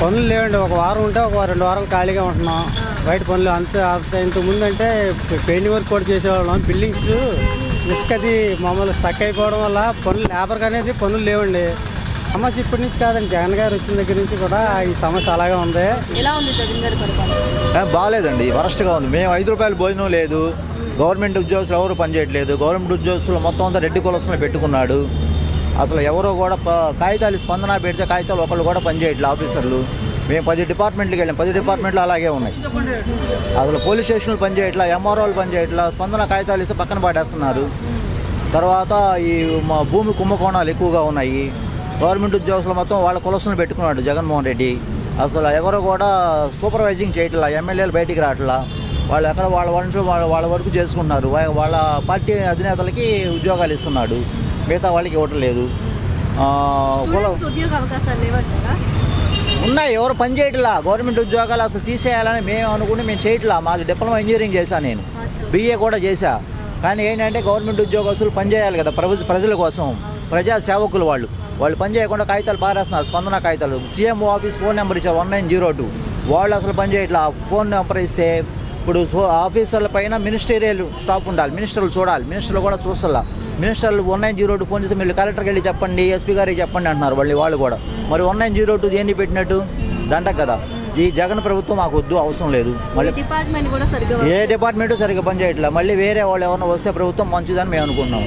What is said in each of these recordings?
పనులు లేవండి ఒక వారం ఉంటే ఒక రెండు వారాలు ఖాళీగా ఉంటున్నాం బయట పనులు అంత అంత ఇంత ముందు అంటే పెయింటింగ్ వర్క్ కూడా చేసేవాళ్ళం బిల్డింగ్స్ ఇసుకది మామూలు స్టక్ అయిపోవడం వల్ల పనులు లేబర్ అనేది పనులు లేవండి సమస్య ఇప్పటి నుంచి కాదండి జగన్ గారు వచ్చిన దగ్గర నుంచి కూడా ఈ సమస్య అలాగే ఉంది ఎలా ఉంది జగన్ గారి పరిపాలన ఏ, బాగాలేదండి వరస్ట్గా ఉంది మేము ఐదు రూపాయలు భోజనం లేదు గవర్నమెంట్ ఉద్యోగస్తులు ఎవరు పనిచేయట్లేదు గవర్నమెంట్ ఉద్యోగస్తులు మొత్తం అంతా రెడ్డి కులస్తులు పెట్టుకున్నాడు అసలు ఎవరో కూడా ప- కాగితాలు స్పందన పెడితే కాగితాలు ఒకళ్ళు కూడా పనిచేయట్లేదు ఆఫీసర్లు మేము పది డిపార్ట్మెంట్కి వెళ్ళాం పది డిపార్ట్మెంట్లు అలాగే ఉన్నాయి అసలు పోలీస్ స్టేషన్లు పనిచేయట్లా ఎంఆర్ఓలు పనిచేయట్లా స్పందన కాగితాలు ఇస్తే పక్కన పడేస్తున్నారు తర్వాత ఈ మా భూమి కుంభకోణాలు ఎక్కువగా ఉన్నాయి గవర్నమెంట్ ఉద్యోగస్తులు మొత్తం వాళ్ళ కులసులను పెట్టుకున్నాడు జగన్మోహన్ రెడ్డి అసలు ఎవరు కూడా సూపర్వైజింగ్ చేయట్లా ఎమ్మెల్యేలు బయటికి రావట్లా వాళ్ళు ఎక్కడ వాళ్ళ వంటలు వాళ్ళ వాళ్ళ వరకు చేసుకుంటున్నారు వా- వాళ్ళ పార్టీ అధినేతలకి ఉద్యోగాలు ఇస్తున్నాడు మిగతా వాళ్ళకి ఇవ్వటం లేదు ఆ, కుల స్టూడెంట్స్కి ఉద్యోగ అవకాశాలు లేవంటారా ఉన్నాయి ఎవరు పని చేయట్లా గవర్నమెంట్ ఉద్యోగాలు అసలు తీసేయాలని మేము అనుకుని మేము చేయట్లా మాది డిప్లొమా ఇంజనీరింగ్ చేశాను నేను బీఏ కూడా చేశా కానీ ఏంటంటే గవర్నమెంట్ ఉద్యోగస్తులు పనిచేయాలి కదా ప్రజ ప్రజల కోసం ప్రజా సేవకులు వాళ్ళు వాళ్ళు పని చేయకుండా కాగితాలు పారేస్తున్నారు స్పందన కాగితాలు సీఎంఓ ఆఫీస్ ఫోన్ నెంబర్ ఇచ్చారు వన్ నైన్ జీరో టూ వాళ్ళు అసలు పని చేయట్లా ఫోన్ నెంబర్ ఇస్తే ఇప్పుడు సో- ఆఫీసర్ల పైన మినిస్టీరియల్ స్టాఫ్ ఉండాలి మినిస్టర్లు చూడాలి మినిస్టర్లు కూడా చూస్తలా మినిస్టర్లు one nine zero two phone చేస్తే మీరు కలెక్టర్కి వెళ్ళి చెప్పండి ఎస్పీ గారికి చెప్పండి అంటున్నారు వాళ్ళు వాళ్ళు కూడా మరి వన్ నైన్ జీరో టూ దేన్ని పెట్టినట్టు దండక కదా ఈ జగన్ ప్రభుత్వం మాకు వద్దు అవసరం లేదు మళ్ళీ డిపార్ట్మెంట్ కూడా సరిగ్గా ఏ డిపార్ట్మెంట్ సరిగ్గా పనిచేయట్లేదు మళ్ళీ వేరే వాళ్ళు ఎవరైనా వస్తే ప్రభుత్వం మంచిదని మేము అనుకుంటున్నాము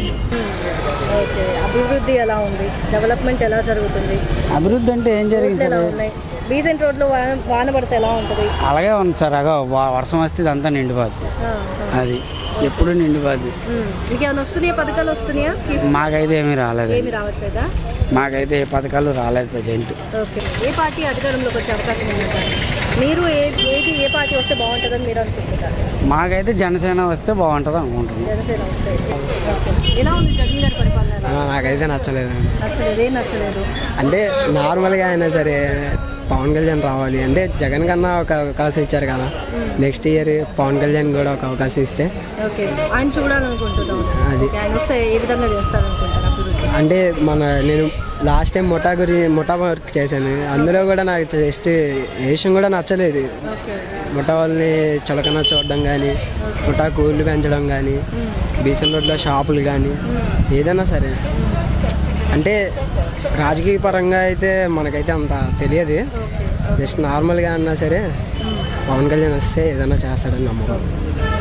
ఓకే అభివృద్ధి ఎలా ఉంది డెవలప్మెంట్ ఎలా జరుగుతుంది అభివృద్ధి అంటే ఏం జరిగింది రోడ్లు ఎలా సార్ ఉన్నాయి డీసెంట్ రోడ్లు వాన వాన పడితే ఎలా ఉంటుంది అలాగే ఉంది సార్ అగో వ- వర్షం వస్తే ఇదంతా నిండిపోద్ది ఆ, ఆ. అది ఎప్పుడు నిండిపోద్ది ఉమ్. మీకేమైనా వస్తున్నాయా పథకాలు వస్తున్నాయా స్కీమ్స్ మాకైతే ఏమీ రాలేదు ఏమి రావట్లేదా మాకైతే ఏ పథకాలు రాలేదు ప్రజెంట్ ఓకే ఏ పార్టీ అధికారంలోకి వచ్చే అవకాశం ఉందంటారు మీరు ఏ ఏది ఏ పార్టీ వస్తే బాగుంటుందని మీరు అనుకుంటున్నారు మాకైతే జనసేన వస్తే బాగుంటుంది అనుకుంటున్నాం జనసేన వస్తే ఓకే. ఎలా ఉంది జగన్ గారి పరిపాలన ఎలా? నాకైతే నచ్చలేదు నచ్చలేదు ఏం నచ్చలేదు అంటే నార్మల్గా అయినా సరే పవన్ కళ్యాణ్ రావాలి అంటే జగన్ కన్నా ఒక అవకాశం ఇచ్చారు కదా నెక్స్ట్ ఇయర్ పవన్ కళ్యాణ్ కూడా ఒక అవకాశం ఇస్తే ఓకే ఆయన చూడాలనుకుంటున్నాం అది. ఓకే, ఆయన వస్తే ఏ విధంగా చేస్తారనుకుంటారు అభివృద్ధి అంటే మన నేను లాస్ట్ టైం ముఠా గురి ముఠా వర్క్ చేశాను అందులో కూడా నాకు జస్ట్ ఏ విషయం కూడా నచ్చలేదు ఓకే ముఠా వాళ్ళని చులకన చూడడం కానీ ముఠా కూళ్ళు పెంచడం కానీ బీసెన్ రోడ్లో షాపులు కానీ ఏదైనా సరే అంటే రాజకీయ పరంగా అయితే మనకైతే అంత తెలియదు జస్ట్ నార్మల్గా అన్నా సరే పవన్ కళ్యాణ్ వస్తే ఏదైనా చేస్తాడని నమ్మకం